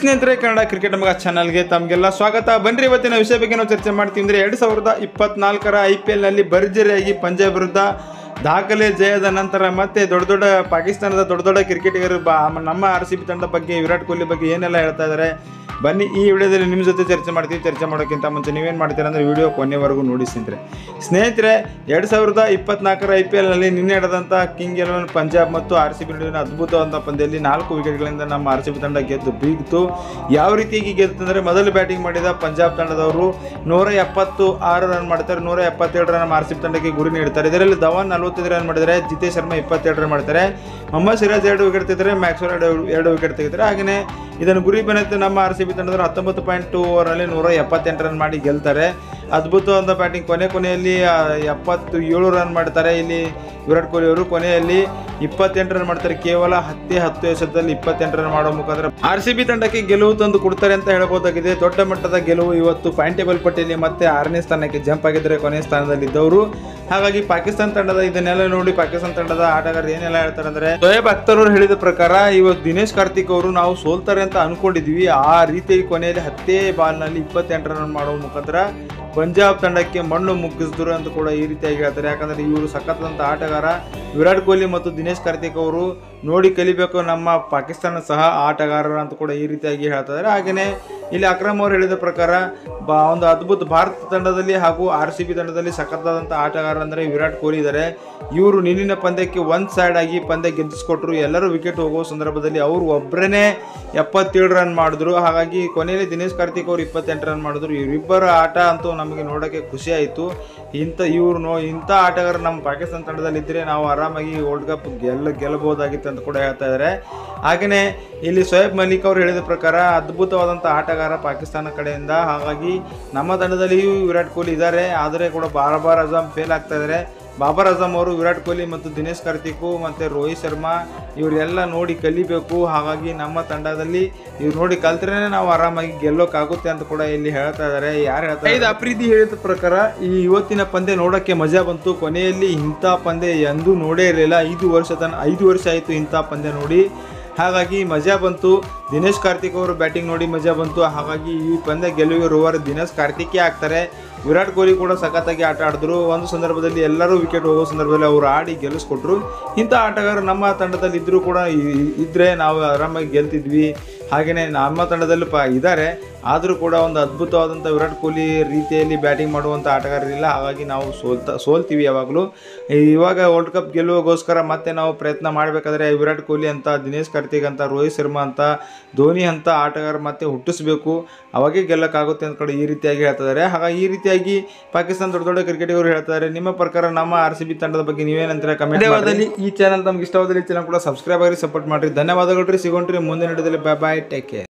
ಸ್ನೇಹಿತರೆ ಕನ್ನಡ ಕ್ರಿಕೆಟ್ ಮಗ ಚಾನಲ್ಗೆ ತಮಗೆಲ್ಲ ಸ್ವಾಗತ ಬನ್ರಿ ಇವತ್ತಿನ ವಿಷಯ ಬಗ್ಗೆ ನಾವು ಚರ್ಚೆ ಮಾಡ್ತೀವಿ ಅಂದರೆ ಎರಡು ಸಾವಿರದ ಇಪ್ಪತ್ನಾಲ್ಕರ ಐ ಪಿ ಎಲ್ನಲ್ಲಿ ಭರ್ಜರಿಯಾಗಿ ಪಂಜಾಬ್ ವಿರುದ್ಧ ದಾಖಲೆ ಜಯದ ನಂತರ ಮತ್ತೆ ದೊಡ್ಡ ದೊಡ್ಡ ಪಾಕಿಸ್ತಾನದ ದೊಡ್ಡ ದೊಡ್ಡ ಕ್ರಿಕೆಟಿಗರು ಬಾ ನಮ್ಮ ಆರ್ ಸಿ ಬಿ ತಂಡದ ಬಗ್ಗೆ ವಿರಾಟ್ ಕೊಹ್ಲಿ ಬಗ್ಗೆ ಏನೆಲ್ಲ ಹೇಳ್ತಾ ಇದ್ದಾರೆ ಬನ್ನಿ ಈ ವಿಡಿಯೋದಲ್ಲಿ ನಿಮ್ಮ ಜೊತೆ ಚರ್ಚೆ ಮಾಡ್ತೀವಿ ಚರ್ಚೆ ಮಾಡೋಕ್ಕಿಂತ ಮುಂಚೆ ನೀವೇನು ಮಾಡ್ತೀರಾ ಅಂದರೆ ವಿಡಿಯೋ ಕೊನೆವರೆಗೂ ನೋಡಿ ಸ್ನೇಹಿತರೆ ಸ್ನೇಹಿತರೆ ಎರಡು ಸಾವಿರದ ಇಪ್ಪತ್ನಾಲ್ಕರ ಐ ಪಿ ಎಲ್ನಲ್ಲಿ ನಿನ್ನೆ ನಡೆದಂಥ ಕಿಂಗ್ ಎಲೆವನ್ ಪಂಜಾಬ್ ಮತ್ತು ಆರ್ ಸಿ ಬಿ ನಡುವಿನ ಅದ್ಭುತವಾದ ಪಂದ್ಯದಲ್ಲಿ ನಾಲ್ಕು ವಿಕೆಟ್ಗಳಿಂದ ನಮ್ಮ ಆರ್ ಸಿ ಬಿ ತಂಡ ಗೆದ್ದು ಬೀಗಿತು ಯಾವ ರೀತಿಯಾಗಿ ಗೆದ್ದಂದರೆ ಮೊದಲು ಬ್ಯಾಟಿಂಗ್ ಮಾಡಿದ ಪಂಜಾಬ್ ತಂಡದವರು ನೂರ ಎಪ್ಪತ್ತು ಆರು ರನ್ ಮಾಡ್ತಾರೆ ನೂರ ಎಪ್ಪತ್ತೇಳು ರನ್ ನಮ್ಮ ಆರ್ ಸಿ ಬಿ ತಂಡಕ್ಕೆ ಗುರಿ ನೀಡ್ತಾರೆ ಇದರಲ್ಲಿ ಧವನ್ ನಲವತ್ತೈದು ರನ್ ಮಾಡಿದರೆ ಜಿತೇಶ್ ಶರ್ಮಾ ಇಪ್ಪತ್ತೆರಡು ರನ್ ಮಾಡ್ತಾರೆ ಮೊಹಮ್ಮದ್ ಸಿರಾಜ್ ಎರಡು ವಿಕೆಟ್ ತೆಗೆದರೆ ಮ್ಯಾಕ್ಸ್ವೆಲ್ ಎರಡು ಎರಡು ವಿಕೆಟ್ ತೆಗೆದರೆ ಹಾಗೆಯೇ ಇದನ್ನು ಗುರಿ ಬೆನ್ನತ್ತಿ ನಮ್ಮ ಆರ್ ಸಿ ಬಿ ತಂಡದವರು ಹತ್ತೊಂಬತ್ತು ಪಾಯಿಂಟ್ ಟೂ ಓವರಲ್ಲಿ ನೂರ ಎಪ್ಪತ್ತೆಂಟು ರನ್ ಮಾಡಿ ಗೆಲ್ತಾರೆ ಅದ್ಭುತವಾದ ಬ್ಯಾಟಿಂಗ್ ಕೊನೆ ಕೊನೆಯಲ್ಲಿ ಆ, ಎಪ್ಪತ್ತು ಏಳು ರನ್ ಮಾಡ್ತಾರೆ ಇಲ್ಲಿ ವಿರಾಟ್ ಕೊಹ್ಲಿ ಅವರು ಕೊನೆಯಲ್ಲಿ ಇಪ್ಪತ್ತೆಂಟು ರನ್ ಮಾಡ್ತಾರೆ ಕೇವಲ ಹತ್ತೇ ಹತ್ತು ಎಸೆತದಲ್ಲಿ ಇಪ್ಪತ್ತೆಂಟು ರನ್ ಮಾಡೋ ಮುಖಾಂತರ ಆರ್ ಸಿ ಬಿ ತಂಡಕ್ಕೆ ಗೆಲುವು ತಂದು ಕೊಡ್ತಾರೆ ಅಂತ ಹೇಳ್ಬೋದಾಗಿದೆ ದೊಡ್ಡ ಮಟ್ಟದ ಗೆಲುವು ಇವತ್ತು ಪಾಯಿಂಟ್ ಟೇಬಲ್ ಪಟ್ಟಿಯಲ್ಲಿ ಮತ್ತೆ ಆರನೇ ಸ್ಥಾನಕ್ಕೆ ಜಂಪ್ ಆಗಿದ್ದಾರೆ ಕೊನೆಯ ಸ್ಥಾನದಲ್ಲಿದ್ದವರು ಹಾಗಾಗಿ ಪಾಕಿಸ್ತಾನ ತಂಡದ ಇದನ್ನೆಲ್ಲ ನೋಡಿ ಪಾಕಿಸ್ತಾನ ತಂಡದ ಆಟಗಾರರು ಏನೆಲ್ಲ ಹೇಳ್ತಾರೆ ಅಂದ್ರೆ ಶೋಯಬ್ ಅಖ್ತರ್ ಅವರು ಹೇಳಿದ ಪ್ರಕಾರ ಇವತ್ತು ದಿನೇಶ್ ಕಾರ್ತಿಕ್ ಅವರು ನಾವು ಸೋಲ್ತಾರೆ ಅಂತ ಅನ್ಕೊಂಡಿದ್ವಿ ಆ ರೀತಿಯಾಗಿ ಕೊನೆಯಲ್ಲಿ ಹತ್ತೇ ಬಾಲ್ನಲ್ಲಿ ಇಪ್ಪತ್ತೆಂಟು ರನ್ ಮಾಡುವ ಮುಖಾಂತರ ಪಂಜಾಬ್ ತಂಡಕ್ಕೆ ಮಣ್ಣು ಮುಗ್ಗಿಸಿದ್ರು ಅಂತ ಕೂಡ ಈ ರೀತಿಯಾಗಿ ಹೇಳ್ತಾರೆ ಯಾಕಂದ್ರೆ ಇವರು ಸಖತ್ತಾದಂಥ ಆಟಗಾರ ವಿರಾಟ್ ಕೊಹ್ಲಿ ಮತ್ತು ದಿನೇಶ್ ಕಾರ್ತಿಕ್ ಅವರು ನೋಡಿ ಕಲಿಬೇಕು ನಮ್ಮ ಪಾಕಿಸ್ತಾನ ಸಹ ಆಟಗಾರರು ಅಂತ ಕೂಡ ಈ ರೀತಿಯಾಗಿ ಹೇಳ್ತಾ ಇದ್ದಾರೆ ಹಾಗೆಯೇ ಇಲ್ಲಿ ಅಕ್ರಮ್ ಅವರು ಹೇಳಿದ ಪ್ರಕಾರ ಬಾ ಒಂದು ಅದ್ಭುತ ಭಾರತ ತಂಡದಲ್ಲಿ ಹಾಗೂ ಆರ್ ಸಿ ಬಿ ತಂಡದಲ್ಲಿ ಸಖತ್ತಾದಂಥ ಆಟಗಾರ ಅಂದರೆ ವಿರಾಟ್ ಕೊಹ್ಲಿ ಇದ್ದಾರೆ ಇವರು ನಿನ್ನಿನ ಪಂದ್ಯಕ್ಕೆ ಒನ್ ಸೈಡ್ ಆಗಿ ಪಂದ್ಯ ಗೆದ್ದಿಸ್ಕೊಟ್ರು ಎಲ್ಲರೂ ವಿಕೆಟ್ ಹೋಗುವ ಸಂದರ್ಭದಲ್ಲಿ ಅವರು ಒಬ್ಬರೇ ಎಪ್ಪತ್ತೇಳು ರನ್ ಮಾಡಿದ್ರು ಹಾಗಾಗಿ ಕೊನೆಯಲ್ಲಿ ದಿನೇಶ್ ಕಾರ್ತಿಕ್ ಅವರು ಇಪ್ಪತ್ತೆಂಟು ರನ್ ಮಾಡಿದ್ರು ಇವರಿಬ್ಬರ ಆಟ ಅಂತೂ ನಮಗೆ ನೋಡೋಕ್ಕೆ ಖುಷಿ ಆಯಿತು ಇಂಥ ಇವರು ನೋ ಇಂಥ ಆಟಗಾರ ನಮ್ಮ ಪಾಕಿಸ್ತಾನ ತಂಡದಲ್ಲಿ ಇದ್ದರೆ ನಾವು ಆರಾಮಾಗಿ ವರ್ಲ್ಡ್ ಕಪ್ ಗೆಲ್ಲ ಗೆಲ್ಲಬಹುದಾಗಿತ್ತು ಅಂತ ಕೂಡ ಹೇಳ್ತಾ ಇದ್ದಾರೆ ಹಾಗೆಯೇ ಇಲ್ಲಿ ಸೋಯಬ್ ಮಲಿಕ್ ಅವರು ಹೇಳಿದ ಪ್ರಕಾರ ಅದ್ಭುತವಾದಂಥ ಆಟಗಾರ ಪಾಕಿಸ್ತಾನ ಕಡೆಯಿಂದ ಹಾಗಾಗಿ ನಮ್ಮ ತಂಡದಲ್ಲಿಯೂ ವಿರಾಟ್ ಕೊಹ್ಲಿ ಇದ್ದಾರೆ ಆದರೆ ಕೂಡ ಬಾಬರ್ ಅಜಮ್ ಫೇಲ್ ಆಗ್ತಾ ಇದ್ದಾರೆ ಬಾಬರ್ ಅಜಮ್ ಅವರು ವಿರಾಟ್ ಕೊಹ್ಲಿ ಮತ್ತು ದಿನೇಶ್ ಕಾರ್ತಿಕ್ ಮತ್ತು ರೋಹಿತ್ ಶರ್ಮಾ ಇವರೆಲ್ಲ ನೋಡಿ ಕಲಿಬೇಕು ಹಾಗಾಗಿ ನಮ್ಮ ತಂಡದಲ್ಲಿ ಇವ್ರು ನೋಡಿ ಕಲ್ತ್ರೆ ನಾವು ಆರಾಮಾಗಿ ಗೆಲ್ಲೋಕ್ಕಾಗುತ್ತೆ ಅಂತ ಕೂಡ ಇಲ್ಲಿ ಹೇಳ್ತಾ ಇದ್ದಾರೆ ಯಾರು ಹೇಳ್ತಾರೆ ಇದು ಅಪ್ರೀತಿ ಹೇಳಿದ ಪ್ರಕಾರ ಈ ಇವತ್ತಿನ ಪಂದ್ಯ ನೋಡೋಕ್ಕೆ ಮಜಾ ಬಂತು ಕೊನೆಯಲ್ಲಿ ಇಂಥ ಪಂದ್ಯ ಎಂದೂ ನೋಡೇ ಇರಲಿಲ್ಲ ಐದು ವರ್ಷ ತನ ಐದು ವರ್ಷ ಆಯಿತು ಇಂಥ ಪಂದ್ಯ ನೋಡಿ ಹಾಗಾಗಿ ಮಜಾ ಬಂತು ದಿನೇಶ್ ಕಾರ್ತಿಕ್ ಅವರು ಬ್ಯಾಟಿಂಗ್ ನೋಡಿ ಮಜಾ ಬಂತು ಹಾಗಾಗಿ ಈ ಪಂದ್ಯ ಗೆಲುವಿಗೆ ರೋವರ್ ದಿನೇಶ್ ಕಾರ್ತಿಕೇ ಆಗ್ತಾರೆ ವಿರಾಟ್ ಕೊಹ್ಲಿ ಕೂಡ ಸಖತ್ತಾಗಿ ಆಟ ಆಡಿದ್ರು ಒಂದು ಸಂದರ್ಭದಲ್ಲಿ ಎಲ್ಲರೂ ವಿಕೆಟ್ ಹೋಗೋ ಸಂದರ್ಭದಲ್ಲಿ ಅವರು ಆಡಿ ಗೆಲ್ಲಿಸ್ಕೊಟ್ರು ಇಂಥ ಆಟಗಾರರು ನಮ್ಮ ತಂಡದಲ್ಲಿ ಇದ್ದರೂ ಕೂಡ ಇ- ಇದ್ರೆ ನಾವು ಆರಾಮಾಗಿ ಗೆಲ್ತಿದ್ವಿ ಹಾಗೆಯೇ ನಮ್ಮ ತಂಡದಲ್ಲೂ ಪ ಇದ್ದಾರೆ ಆದರೂ ಕೂಡ ಒಂದು ಅದ್ಭುತವಾದಂಥ ವಿರಾಟ್ ಕೊಹ್ಲಿ ರೀತಿಯಲ್ಲಿ ಬ್ಯಾಟಿಂಗ್ ಮಾಡುವಂಥ ಆಟಗಾರರಿಲ್ಲ ಹಾಗಾಗಿ ನಾವು ಸೋಲ್ತಾ ಸೋಲ್ತೀವಿ ಯಾವಾಗಲೂ ಇವಾಗ ವರ್ಲ್ಡ್ ಕಪ್ ಗೆಲ್ಲುವಗೋಸ್ಕರ ಮತ್ತೆ ನಾವು ಪ್ರಯತ್ನ ಮಾಡಬೇಕಾದ್ರೆ ವಿರಾಟ್ ಕೊಹ್ಲಿ ಅಂತ ದಿನೇಶ್ ಕಾರ್ತಿಕ್ ಅಂತ ರೋಹಿತ್ ಶರ್ಮಾ ಅಂತ ಧೋನಿ ಅಂತ ಆಟಗಾರ ಮತ್ತೆ ಹುಟ್ಟಿಸ್ಬೇಕು ಅವಾಗೇ ಗೆಲ್ಲಕ್ಕಾಗುತ್ತೆ ಅಂತ ಕಡೆ ಈ ರೀತಿಯಾಗಿ ಹೇಳ್ತಿದ್ದಾರೆ ಹಾಗಾಗಿ ಈ ರೀತಿಯಾಗಿ ಪಾಕಿಸ್ತಾನ ದೊಡ್ಡ ದೊಡ್ಡ ಕ್ರಿಕೆಟಿಗರು ಹೇಳ್ತಾರೆ ನಿಮ್ಮ ಪ್ರಕಾರ ನಮ್ಮ ಆರ್ ಸಿ ಬಿ ತಂಡದ ಬಗ್ಗೆ ನೀವೇನಂತೀರ ಕಮೆಂಟ್ ಧನ್ಯವಾದದಲ್ಲಿ ಈ ಚಾನಲ್ ನಮ್ಗೆ ಇಷ್ಟವಾದಲ್ಲಿ ಈ ಚಾನಲ್ ಕೂಡ ಸಬ್ಸ್ಕ್ರೈಬ್ ಆಗಿ ಸಪೋರ್ಟ್ ಮಾಡಿರಿ ಧನ್ಯವಾದಗಳು ರೀ ಸಿಗೋಣ್ರಿ ಮುಂದಿನ ಹಿಡಿದಲ್ಲಿ ಬಾಯ್ ಬಾಯ್ ಟೇಕ್ ಕೇರ್